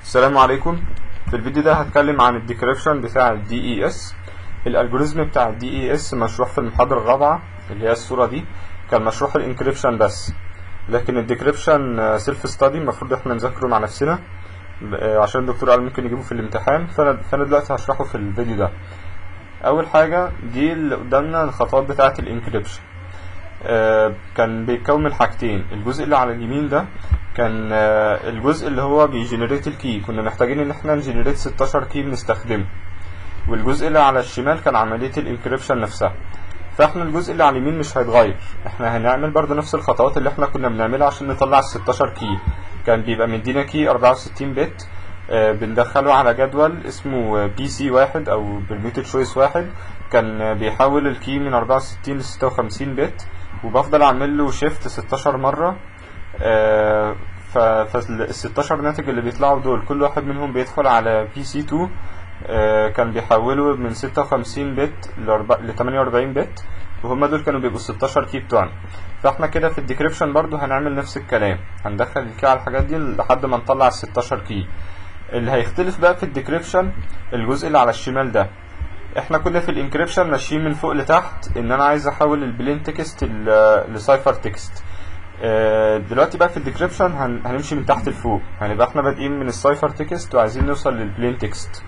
السلام عليكم في الفيديو ده هتكلم عن الديكريبشن بتاع ال DES الالجوريزم بتاع ال DES مشروح في المحاضرة الرابعة اللي هي الصورة دي كان مشروح الانكريبشن بس لكن الديكريبشن سيلف ستادي المفروض احنا نذاكره مع نفسنا عشان الدكتور قال ممكن يجيبه في الامتحان فانا فانا دلوقتي هشرحه في الفيديو ده اول حاجة دي اللي قدامنا الخطوات بتاعة الانكريبشن آه كان بيتكون من حاجتين الجزء اللي على اليمين ده كان آه الجزء اللي هو بيجنريت الكي كنا محتاجين ان احنا نجنريت 16 كي بنستخدمه والجزء اللي على الشمال كان عملية الانكريبشن نفسها فاحنا الجزء اللي على اليمين مش هيتغير احنا هنعمل برضه نفس الخطوات اللي احنا كنا بنعملها عشان نطلع ال 16 كي كان بيبقى مدينا كي 64 بت آه بندخله على جدول اسمه بي سي واحد او برميتد تشويس واحد كان بيحول الكي من 64 ل 56 بت وبفضل اعمل له شيفت 16 مره آه فال 16 ناتج اللي بيطلعوا دول كل واحد منهم بيدخل على بي سي 2 آه كان بيحوله من 56 بت ل 48 بت وهم دول كانوا بيبقوا 16 كي بتوعنا فاحنا كده في الديكريبشن برضو هنعمل نفس الكلام هندخل الكي على الحاجات دي لحد ما نطلع ال 16 كي اللي هيختلف بقى في الديكريبشن الجزء اللي على الشمال ده احنا كنا في الانكريبشن ماشيين من فوق لتحت ان انا عايز احول البلين تكست لسايفر تكست دلوقتي بقى في الديكريبشن هنمشي من تحت لفوق هنبقى احنا بادئين من السايفر تكست وعايزين نوصل للبلين تكست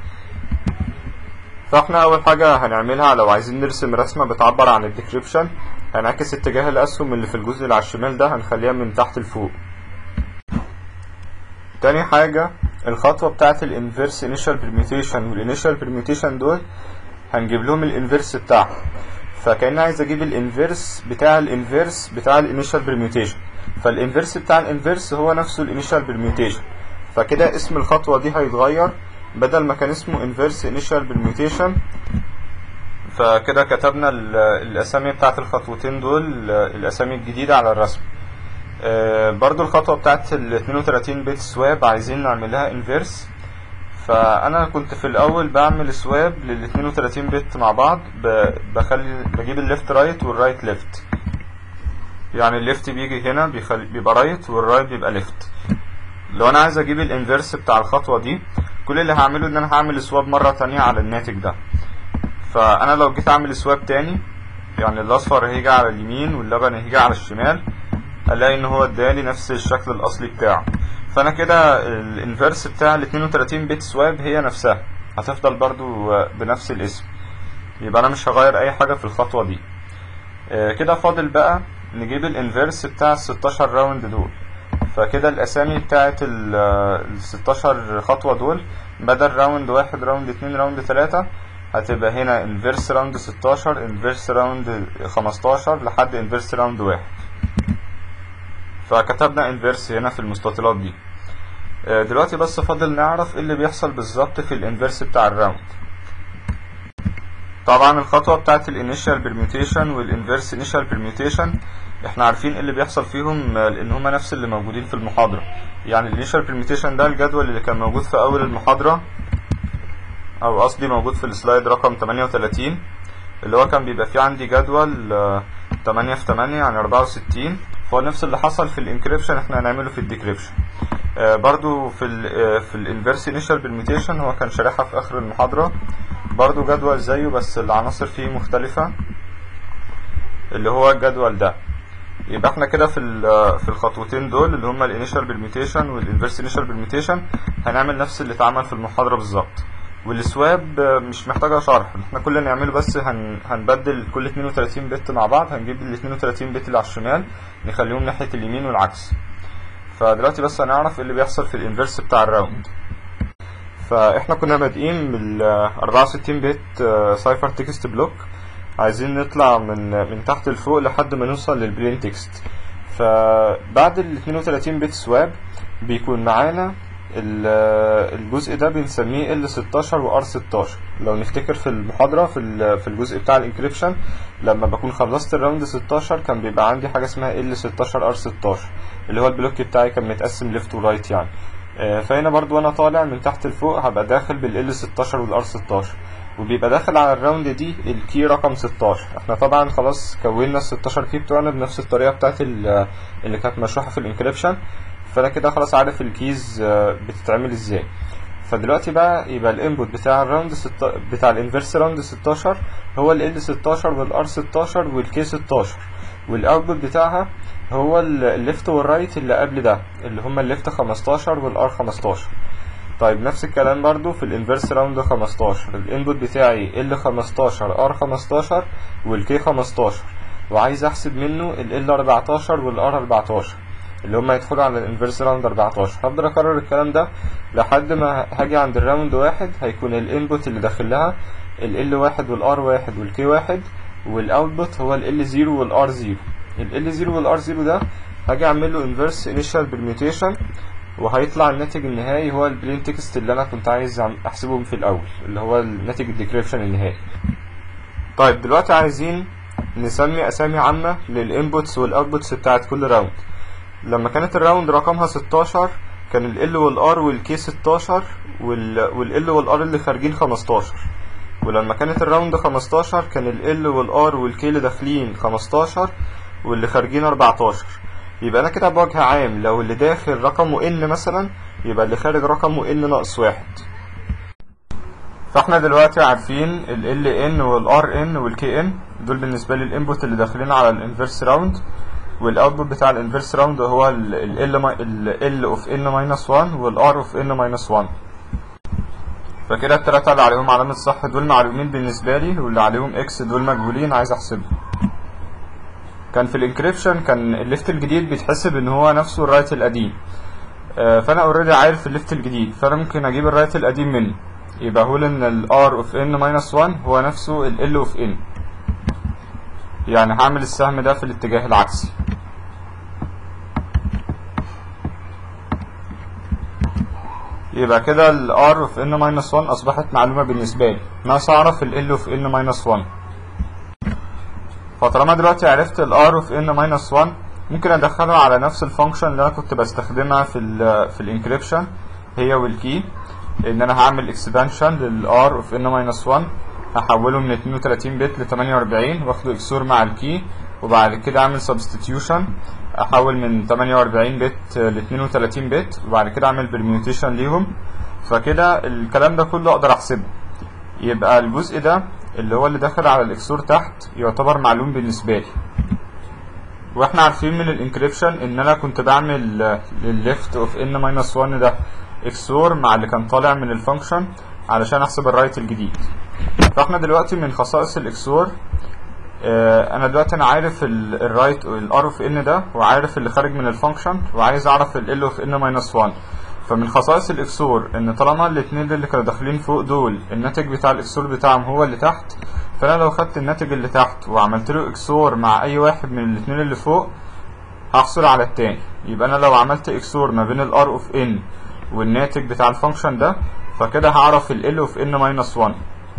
فاحنا اول حاجه هنعملها لو عايزين نرسم رسمه بتعبر عن الديكريبشن هنعكس اتجاه الاسهم اللي في الجزء اللي على الشمال ده هنخليها من تحت لفوق تاني حاجه الخطوه بتاعه الانفيرس انيشال برميوتيشن والانيشال برميوتيشن دول هنجيب لهم الانفيرس بتاعهم فكأن عايز اجيب الانفيرس بتاع الانفيرس بتاع الانيشال برميوتيشن فالانفيرس بتاع الانفيرس هو نفسه الانيشال برميوتيشن فكده اسم الخطوه دي هيتغير بدل ما كان اسمه انفيرس انيشال برميوتيشن فكده كتبنا الاسامي بتاعت الخطوتين دول الاسامي الجديده على الرسم آه برضو الخطوه بتاعت ال 32 بت سواب عايزين نعملها انفيرس فانا كنت في الاول بعمل سواب لل 32 بت مع بعض بخلي بجيب الليفت رايت والرايت ليفت يعني الليفت بيجي هنا بيخلي بيبقى رايت والرايت بيبقى ليفت لو انا عايز اجيب الانفيرس بتاع الخطوه دي كل اللي هعمله ان انا هعمل سواب مره تانية على الناتج ده فانا لو جيت اعمل سواب تاني يعني الاصفر هيجي على اليمين واللبن هيجي على الشمال الاقي ان هو ادالي نفس الشكل الاصلي بتاعه فانا كده الانفيرس بتاع ال 32 بت سواب هي نفسها هتفضل برضو بنفس الاسم يبقى انا مش هغير اي حاجه في الخطوه دي كده فاضل بقى نجيب الانفيرس بتاع ال 16 راوند دول فكده الاسامي بتاعت ال 16 خطوه دول بدل راوند واحد راوند اتنين راوند تلاتة هتبقى هنا انفيرس راوند 16 انفيرس راوند 15 لحد انفيرس راوند واحد فكتبنا انفيرس هنا في المستطيلات دي دلوقتي بس فاضل نعرف ايه اللي بيحصل بالظبط في الانفيرس بتاع الراوند طبعا الخطوه بتاعت الانيشال برميوتيشن والانفيرس انيشال برميوتيشن احنا عارفين ايه اللي بيحصل فيهم لان هما نفس اللي موجودين في المحاضره يعني الانيشال برميوتيشن ده الجدول اللي كان موجود في اول المحاضره او قصدي موجود في السلايد رقم 38 اللي هو كان بيبقى فيه عندي جدول 8 في 8 يعني 64 فهو نفس اللي حصل في الانكريبشن احنا هنعمله في الديكريبشن آه برضو في ال في الانفيرس انيشال برميوتيشن هو كان شارحها في اخر المحاضره برضو جدول زيه بس العناصر فيه مختلفه اللي هو الجدول ده يبقى احنا كده في في الخطوتين دول اللي هما الانيشال برميوتيشن والانفيرس انيشال برميوتيشن هنعمل نفس اللي اتعمل في المحاضره بالظبط والسواب مش محتاجه شرح احنا كل اللي نعمله بس هن هنبدل كل 32 بت مع بعض هنجيب ال 32 بت اللي على الشمال نخليهم ناحيه اليمين والعكس فدلوقتي بس هنعرف ايه اللي بيحصل في الانفيرس بتاع الراوند فاحنا كنا بادئين بال 64 بت سايفر تكست بلوك عايزين نطلع من من تحت لفوق لحد ما نوصل للبلين تكست فبعد ال 32 بت سواب بيكون معانا الجزء ده بنسميه ال 16 و ار 16 لو نفتكر في المحاضره في في الجزء بتاع الانكريبشن لما بكون خلصت الراوند 16 كان بيبقى عندي حاجه اسمها ال 16 ار 16 اللي هو البلوك بتاعي كان متقسم ليفت ورايت يعني فهنا برضو وانا طالع من تحت لفوق هبقى داخل بالال 16 والار 16 وبيبقى داخل على الراوند دي الكي رقم 16 احنا طبعا خلاص كونا ال 16 كي بتوعنا بنفس الطريقه بتاعت اللي كانت مشروحه في الانكريبشن فانا كده خلاص عارف الكيز بتتعمل ازاي فدلوقتي بقى يبقى الانبوت بتاع الراوند ست... بتاع الانفرس راوند 16 هو ال 16 والار 16 والكي 16 والاوتبوت بتاعها هو الليفت والرايت اللي قبل ده اللي هما الليفت 15 والار 15 طيب نفس الكلام برضو في الانفرس راوند 15 الانبوت بتاعي ال 15 ار 15 والكي 15 وعايز احسب منه ال 14 والار 14 اللي هم يدخلوا على الانفرس راوند 14 هفضل اكرر الكلام ده لحد ما هاجي عند الراوند واحد هيكون الانبوت اللي داخل لها ال واحد والار واحد والكي واحد والاوتبوت هو ال 0 والار 0 ال 0 والار 0 ده هاجي اعمل له انفرس انيشال برميوتيشن وهيطلع الناتج النهائي هو البلين تكست اللي انا كنت عايز احسبه في الاول اللي هو الناتج الديكريبشن النهائي طيب دلوقتي عايزين نسمي اسامي عامه للانبوتس والاوتبوتس بتاعت كل راوند لما كانت الراوند رقمها 16 كان ال والار والكي 16 وال والار اللي خارجين 15 ولما كانت الراوند 15 كان ال والار والكي اللي داخلين 15 واللي خارجين 14 يبقى انا كده بوجه عام لو اللي داخل رقمه ان مثلا يبقى اللي خارج رقمه ان ناقص واحد فاحنا دلوقتي عارفين ال ان والار ان والكي ان دول بالنسبه لي الانبوت اللي داخلين على الانفرس راوند والاوتبوت بتاع الانفرس راوند هو ال ال اوف ان ماينس 1 والار اوف ان ماينس 1 فكده التلاتة اللي عليهم علامة صح دول معلومين بالنسبة لي واللي عليهم اكس دول مجهولين عايز احسبهم كان في الانكريبشن كان الليفت الجديد بيتحسب ان هو نفسه الرايت القديم آه فانا اوريدي عارف الليفت الجديد فانا ممكن اجيب الرايت القديم منه يبقى هقول ان الار اوف ان ماينس 1 هو نفسه ال اوف ان يعني هعمل السهم ده في الاتجاه العكسي يبقى كده ال R of n minus 1 أصبحت معلومة بالنسبة لي ناقص أعرف ال L of n minus 1 فطالما دلوقتي عرفت ال R of n minus 1 ممكن أدخله على نفس الفانكشن اللي أنا كنت بستخدمها في ال في الانكريبشن هي والكي إن أنا هعمل expansion لل R of n minus 1 هحوله من 32 بت ل 48 واخده اكسور مع الكي وبعد كده اعمل substitution احول من 48 بت ل 32 بت وبعد كده اعمل برميوتيشن ليهم فكده الكلام ده كله اقدر احسبه يبقى الجزء ده اللي هو اللي داخل على الاكسور تحت يعتبر معلوم بالنسبه لي واحنا عارفين من الانكريبشن ان انا كنت بعمل للليفت اوف ان ماينس 1 ده اكسور مع اللي كان طالع من الفانكشن علشان احسب الرايت الجديد فاحنا دلوقتي من خصائص الاكسور اه انا دلوقتي انا عارف الرايت الار اوف ان ده وعارف اللي خارج من الفانكشن وعايز اعرف ال اوف ان ماينس 1 فمن خصائص الاكسور ان طالما الاثنين اللي كانوا داخلين فوق دول الناتج بتاع الاكسور بتاعهم هو اللي تحت فانا لو خدت الناتج اللي تحت وعملت له اكسور مع اي واحد من الاثنين اللي فوق هحصل على التاني يبقى انا لو عملت اكسور ما بين الار اوف ان والناتج بتاع الفانكشن ده فكده هعرف ال اوف ان ماينس 1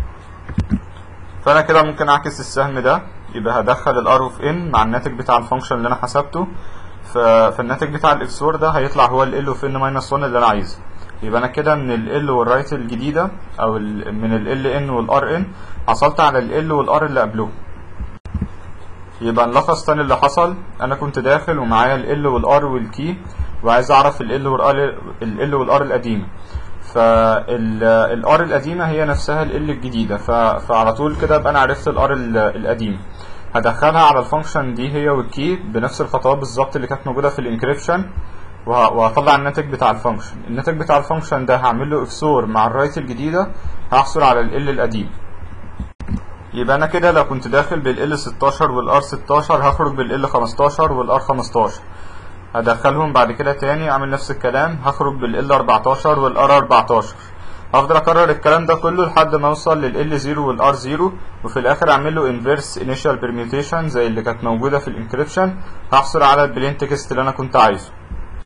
فانا كده ممكن اعكس السهم ده يبقى هدخل الار اوف ان مع الناتج بتاع الفانكشن اللي انا حسبته فالناتج بتاع الاكسور ده هيطلع هو ال اوف ان ماينس 1 اللي انا عايزه يبقى انا كده من ال والرايت الجديده او ال من ال ان والار ان حصلت على ال والار اللي قبلهم يبقى نلخص تاني اللي حصل انا كنت داخل ومعايا ال والار والكي وعايز اعرف ال والار ال والار القديمه فالار القديمه هي نفسها ال الجديده فعلى طول كده ابقى انا عرفت الار القديم هدخلها على الفانكشن دي هي والكي بنفس الخطوات بالظبط اللي كانت موجوده في الانكريبشن وهطلع الناتج بتاع الفانكشن الناتج بتاع الفانكشن ده هعمل له اكسور مع الرايت الجديده هحصل على ال القديم يبقى انا كده لو كنت داخل بال 16 والار 16 هخرج بال 15 والار 15 هدخلهم بعد كده تاني اعمل نفس الكلام هخرج بال 14 والار 14 هفضل اكرر الكلام ده كله لحد ما اوصل لل 0 والار 0 وفي الاخر اعمل له انفيرس انيشال برميوتيشن زي اللي كانت موجوده في الانكريبشن هحصل على البلين تكست اللي انا كنت عايزه